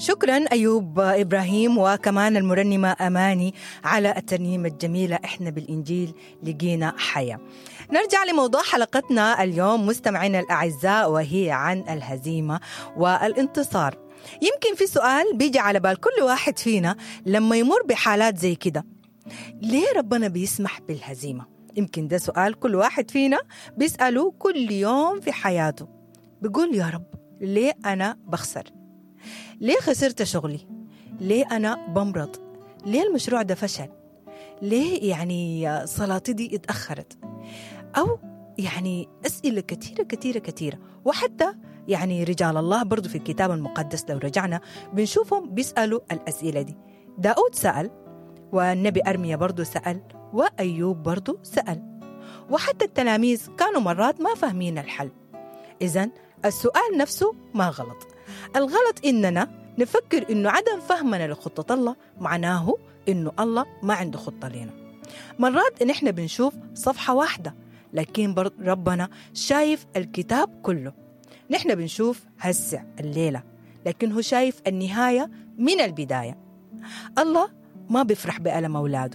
شكرا أيوب إبراهيم وكمان المرنمة أماني على الترنيمة الجميلة إحنا بالإنجيل لقينا حياة نرجع لموضوع حلقتنا اليوم مستمعينا الأعزاء وهي عن الهزيمة والانتصار يمكن في سؤال بيجي على بال كل واحد فينا لما يمر بحالات زي كده ليه ربنا بيسمح بالهزيمة؟ يمكن ده سؤال كل واحد فينا بيسأله كل يوم في حياته بيقول يا رب ليه أنا بخسر؟ ليه خسرت شغلي؟ ليه أنا بمرض؟ ليه المشروع ده فشل؟ ليه يعني صلاتي دي اتأخرت؟ أو يعني أسئلة كثيرة كثيرة كثيرة وحتى يعني رجال الله برضو في الكتاب المقدس لو رجعنا بنشوفهم بيسألوا الأسئلة دي داود سأل والنبي أرميا برضو سأل وأيوب برضو سأل وحتى التلاميذ كانوا مرات ما فاهمين الحل إذا السؤال نفسه ما غلط الغلط إننا نفكر إنه عدم فهمنا لخطة الله معناه إنه الله ما عنده خطة لنا مرات إن إحنا بنشوف صفحة واحدة لكن ربنا شايف الكتاب كله نحن بنشوف هسع الليلة لكن هو شايف النهاية من البداية الله ما بيفرح بألم أولاده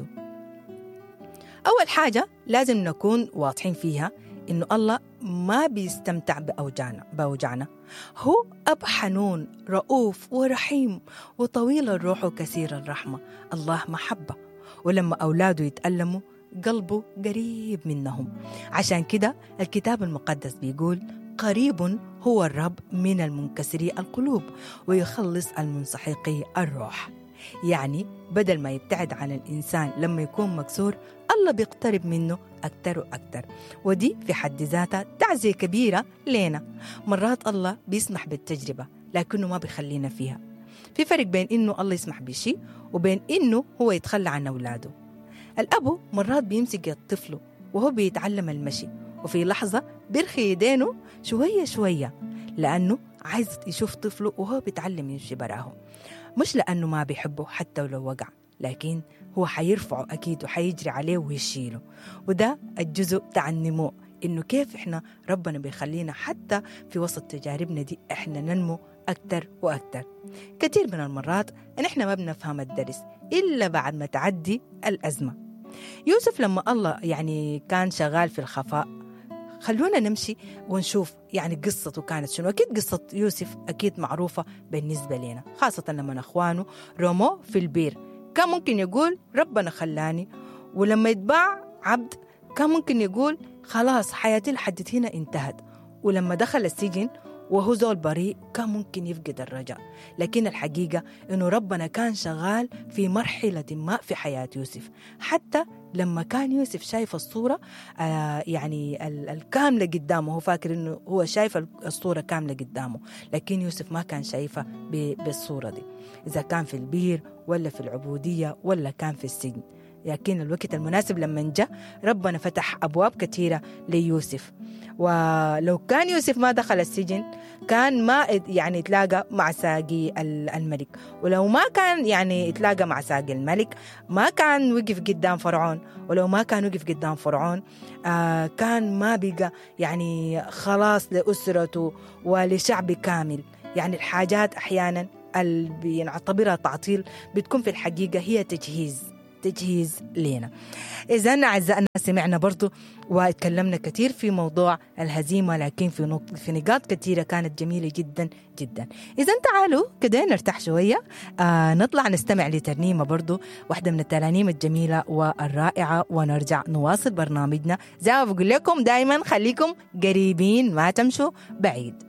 أول حاجة لازم نكون واضحين فيها إنه الله ما بيستمتع بأوجانا بأوجعنا هو أب حنون رؤوف ورحيم وطويل الروح وكثير الرحمة الله محبة ولما أولاده يتألموا قلبه قريب منهم عشان كده الكتاب المقدس بيقول قريب هو الرب من المنكسري القلوب ويخلص المنسحقي الروح يعني بدل ما يبتعد عن الإنسان لما يكون مكسور الله بيقترب منه أكتر وأكتر ودي في حد ذاتها تعزية كبيرة لنا مرات الله بيسمح بالتجربة لكنه ما بيخلينا فيها في فرق بين إنه الله يسمح بشيء وبين إنه هو يتخلى عن أولاده الأبو مرات بيمسك طفله وهو بيتعلم المشي وفي لحظة بيرخي يدينه شوية شوية لأنه عايز يشوف طفله وهو بيتعلم يمشي براه مش لأنه ما بيحبه حتى ولو وقع لكن هو حيرفعه أكيد وحيجري عليه ويشيله وده الجزء بتاع النمو إنه كيف إحنا ربنا بيخلينا حتى في وسط تجاربنا دي إحنا ننمو أكتر وأكتر كثير من المرات إن إحنا ما بنفهم الدرس إلا بعد ما تعدي الأزمة يوسف لما الله يعني كان شغال في الخفاء خلونا نمشي ونشوف يعني قصته كانت شنو أكيد قصة يوسف أكيد معروفة بالنسبة لنا خاصة لما أخوانه رموه في البير كان ممكن يقول ربنا خلاني ولما يتباع عبد كان ممكن يقول خلاص حياتي لحد هنا انتهت ولما دخل السجن وهو زول بريء كان ممكن يفقد الرجاء لكن الحقيقة إنه ربنا كان شغال في مرحلة ما في حياة يوسف حتى لما كان يوسف شايف الصورة آه يعني الكاملة قدامه هو فاكر إنه هو شايف الصورة كاملة قدامه لكن يوسف ما كان شايفها بالصورة دي إذا كان في البير ولا في العبودية ولا كان في السجن لكن الوقت المناسب لما جاء ربنا فتح أبواب كثيرة ليوسف ولو كان يوسف ما دخل السجن كان ما يعني يتلاقى مع ساقي الملك ولو ما كان يعني يتلاقى مع ساقي الملك ما كان وقف قدام فرعون ولو ما كان وقف قدام فرعون آه كان ما بقى يعني خلاص لأسرته ولشعب كامل يعني الحاجات أحيانا اللي بنعتبرها تعطيل بتكون في الحقيقة هي تجهيز تجهيز لنا إذا أعزائنا سمعنا برضو وتكلمنا كثير في موضوع الهزيمة لكن في, نق... في نقاط كثيرة كانت جميلة جدا جدا إذا تعالوا كده نرتاح شوية آه نطلع نستمع لترنيمة برضو واحدة من الترانيم الجميلة والرائعة ونرجع نواصل برنامجنا زي ما بقول لكم دايما خليكم قريبين ما تمشوا بعيد